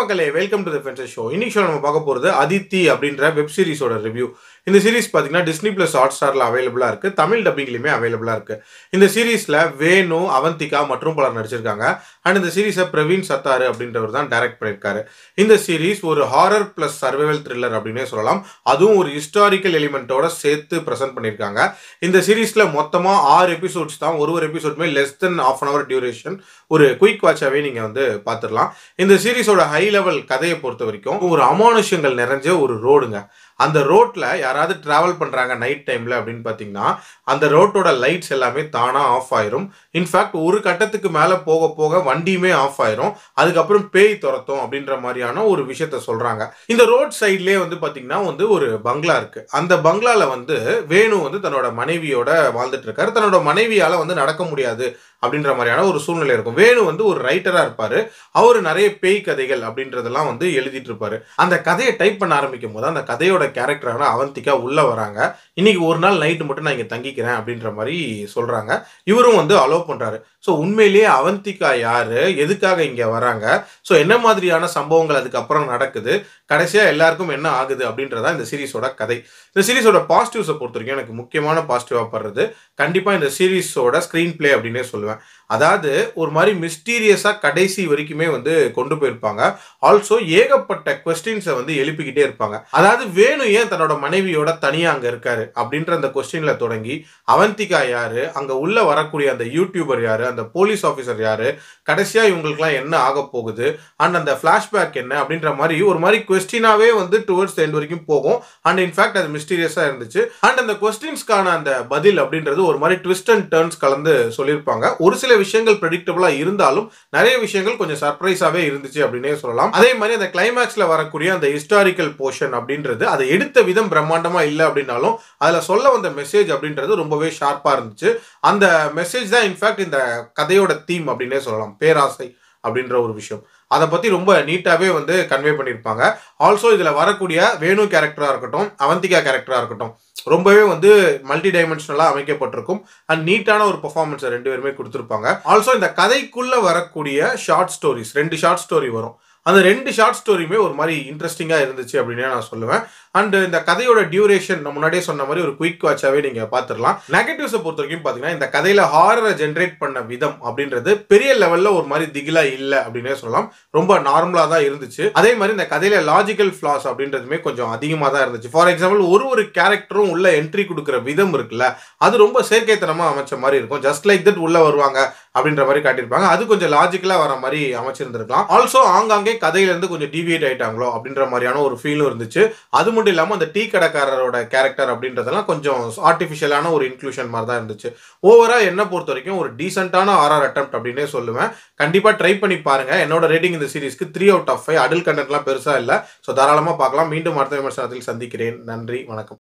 மக்களே welcome to the Fencer show இன்னைக்கு show நம்ம பார்க்க போகிறது அதித்தி அப்படின்ற வெப் சீரிஸோட ரிவ்யூ இந்த சீரிஸ் பார்த்தீங்கன்னா டிஸ்னி பிளஸ் ஹாட் ஸ்டாரில் அவைலபிளாக இருக்குது தமிழ் டப்பிங்லையுமே அவைலபிளாக இருக்குது இந்த சீரிஸில் வேணு அவந்திகா மற்றும் பலர் நடிச்சிருக்காங்க அண்ட் இந்த சீரிஸை பிரவீன் சத்தாரு அப்படின்றவர் தான் டைரக்ட் பண்ணியிருக்காரு இந்த சீரிஸ் ஒரு ஹாரர் ப்ளஸ் சர்வைவல் த்ரில்லர் அப்படின்னே சொல்லலாம் அதுவும் ஒரு ஹிஸ்டாரிக்கல் எலிமெண்ட்டோட சேர்த்து ப்ரெசென்ட் பண்ணியிருக்காங்க இந்த சீரிஸில் மொத்தமாக ஆறு எபிசோட்ஸ் தான் ஒரு ஒரு எபிசோடுமே less than half an hour duration ஒரு குயிக் வாட்சாகவே நீங்கள் வந்து பார்த்துடலாம் இந்த சீரிஸோட ஹை லெவல் கதையை பொறுத்த வரைக்கும் ஒரு அமானுஷ்யங்கள் நிறைஞ்ச ஒரு ரோடுங்க அந்த ரோட்டில் யாராவது ட்ராவல் பண்ணுறாங்க நைட் டைமில் அப்படின்னு பார்த்தீங்கன்னா அந்த ரோட்டோட லைட்ஸ் எல்லாமே தானாக ஆஃப் ஆயிரும் இன்ஃபேக்ட் ஒரு கட்டத்துக்கு மேலே போக போக வண்டியுமே ஆஃப் ஆயிரும் அதுக்கப்புறம் பேய் துரத்தும் அப்படின்ற மாதிரியான ஒரு விஷயத்த சொல்கிறாங்க இந்த ரோட் சைட்லேயே வந்து பார்த்தீங்கன்னா வந்து ஒரு பங்களா இருக்குது அந்த பங்களாவில் வந்து வேணு வந்து தன்னோட மனைவியோட வாழ்ந்துட்டு இருக்காரு தன்னோட மனைவியால் வந்து நடக்க முடியாது அப்படின்ற மாதிரியான ஒரு சூழ்நிலை இருக்கும் வேணு வந்து ஒரு ரைட்டராக இருப்பார் அவர் நிறைய பேய் கதைகள் அப்படின்றதெல்லாம் வந்து எழுதிட்டு இருப்பாரு அந்த கதையை டைப் பண்ண ஆரம்பிக்கும் போது அந்த கதையோட கேரக்டரான அவந்திகா உள்ள வராங்க இன்னைக்கு ஒரு நாள் நைட்டு மட்டும் நான் இங்கே தங்கிக்கிறேன் அப்படின்ற மாதிரி சொல்றாங்க இவரும் வந்து அலோவ் பண்றாரு ஸோ உண்மையிலேயே அவந்திகா யாரு எதுக்காக இங்க வராங்க ஸோ என்ன மாதிரியான சம்பவங்கள் அதுக்கப்புறம் நடக்குது கடைசியா எல்லாருக்கும் என்ன ஆகுது அப்படின்றதா இந்த சீரிஸோட கதை இந்த சீரிஸோட பாசிட்டிவ்ஸை பொறுத்த வரைக்கும் எனக்கு முக்கியமான பாசிட்டிவாக படுறது கண்டிப்பாக இந்த சீரிஸோட ஸ்க்ரீன் பிளே அப்படின்னே சொல்லுவேன் அதாவது ஒரு மாதிரி மிஸ்டீரியஸாக கடைசி வரைக்குமே வந்து கொண்டு போயிருப்பாங்க ஆல்சோ ஏகப்பட்ட கொஸ்டின்ஸை வந்து எழுப்பிக்கிட்டே இருப்பாங்க அதாவது வேணு ஏன் தன்னோட மனைவியோட தனியாக அங்கே இருக்காரு அப்படின்ற அந்த கொஸ்டின்ல தொடங்கி அவந்திகா யாரு அங்கே உள்ள வரக்கூடிய அந்த யூடியூபர் யாரு அந்த போலீஸ் ஆஃபீஸர் யாரு கடைசியாக இவங்களுக்குலாம் என்ன ஆக போகுது அண்ட் அந்த ஃப்ளாஷ்பேக் என்ன அப்படின்ற மாதிரி ஒரு மாதிரி கொஸ்டினாவே வந்து டுவர்ட்ஸ் எண்ட் வரைக்கும் போகும் அண்ட் இன்ஃபேக்ட் அது மிஸ்டீரியஸாக இருந்துச்சு அண்ட் அந்த கொஸ்டின்ஸ்க்கான அந்த பதில் அப்படின்றது ஒரு மாதிரி ட்விஸ்ட் அண்ட் டேர்ன்ஸ் கலந்து சொல்லியிருப்பாங்க ஒரு சில விஷயங்கள் ப்ரெடிக்டபுளாக இருந்தாலும் நிறைய விஷயங்கள் கொஞ்சம் சர்ப்ரைஸாகவே இருந்துச்சு அப்படின்னே சொல்லலாம் அதே மாதிரி அந்த கிளைமேக்ஸ்ல வரக்கூடிய அந்த ஹிஸ்டாரிக்கல் போர்ஷன் அப்படின்றது அதை எடுத்த விதம் பிரம்மாண்டமா இல்லை அப்படின்னாலும் அதில் சொல்ல வந்த மெசேஜ் அப்படின்றது ரொம்பவே ஷார்ப்பாக இருந்துச்சு அந்த மெசேஜ் தான் இன்ஃபேக்ட் இந்த கதையோட தீம் அப்படின்னே சொல்லலாம் பேராசை அப்படின்ற ஒரு விஷயம் அதை பற்றி ரொம்ப நீட்டாகவே வந்து கன்வே பண்ணியிருப்பாங்க ஆல்சோ இதில் வரக்கூடிய வேணு கேரக்டராக இருக்கட்டும் அவந்திகா கேரக்டராக இருக்கட்டும் ரொம்பவே வந்து மல்டி டைமென்ஷனலாக அமைக்கப்பட்டிருக்கும் அண்ட் நீட்டான ஒரு பர்ஃபார்மன்ஸை ரெண்டு பேருமே கொடுத்துருப்பாங்க ஆல்சோ இந்த கதைக்குள்ளே வரக்கூடிய ஷார்ட் ஸ்டோரிஸ் ரெண்டு ஷார்ட் ஸ்டோரி வரும் அந்த ரெண்டு ஷார்ட் ஸ்டோரியுமே ஒரு மாதிரி இன்ட்ரெஸ்டிங்காக இருந்துச்சு அப்படின்னு நான் சொல்லுவேன் அண்ட் இந்த கதையோட டியூரேஷன் நான் முன்னாடியே சொன்ன மாதிரி ஒரு குயிக் வாட்சாவே நீங்கள் பார்த்துடலாம் நெகட்டிவ்ஸை பொறுத்த வரைக்கும் பார்த்தீங்கன்னா இந்த கதையில் ஹாரரை ஜென்ரேட் பண்ண விதம் அப்படின்றது பெரிய லெவலில் ஒரு மாதிரி திகிலா இல்லை அப்படின்னே சொல்லலாம் ரொம்ப நார்மலாக தான் இருந்துச்சு அதே மாதிரி இந்த கதையில் லாஜிக்கல் ஃப்ளாஸ் அப்படின்றதுமே கொஞ்சம் அதிகமாக தான் இருந்துச்சு ஃபார் எக்ஸாம்பிள் ஒரு ஒரு கேரக்டரும் உள்ள என்ட்ரி கொடுக்குற விதம் இருக்குல்ல அது ரொம்ப செயற்கைத்தனமாக அமைச்ச மாதிரி இருக்கும் ஜஸ்ட் லைக் தட் உள்ள வருவாங்க அப்படின்ற மாதிரி காட்டியிருப்பாங்க அது கொஞ்சம் லாஜிக்கலாக வர மாதிரி அமைச்சிருந்திருக்கலாம் ஆல்சோ ஆங்காங்கே கதையிலேருந்து கொஞ்சம் டிவியேட் ஆயிட்டாங்களோ அப்படின்ற மாதிரியான ஒரு ஃபீலும் இருந்துச்சு அது மட்டும் இல்லாமல் அந்த டீ கடைக்காரரோட கேரக்டர் அப்படின்றதெல்லாம் கொஞ்சம் ஆர்டிஃபிஷியலான ஒரு இன்க்ளூஷன் மாதிரி தான் இருந்துச்சு ஓவரால் என்ன பொறுத்த வரைக்கும் ஒரு டீசென்டான ஆர்ஆர் அட்டம் அப்படின்னே சொல்லுவேன் கண்டிப்பாக ட்ரை பண்ணி பாருங்க என்னோட ரேட்டிங் இந்த சீரிஸ்க்கு three out of five adult கண்டென்ட்லாம் பெருசாக இல்லை ஸோ தாராளமாக பார்க்கலாம் மீண்டும் அடுத்த விமர்சனத்தில் சந்திக்கிறேன் நன்றி வணக்கம்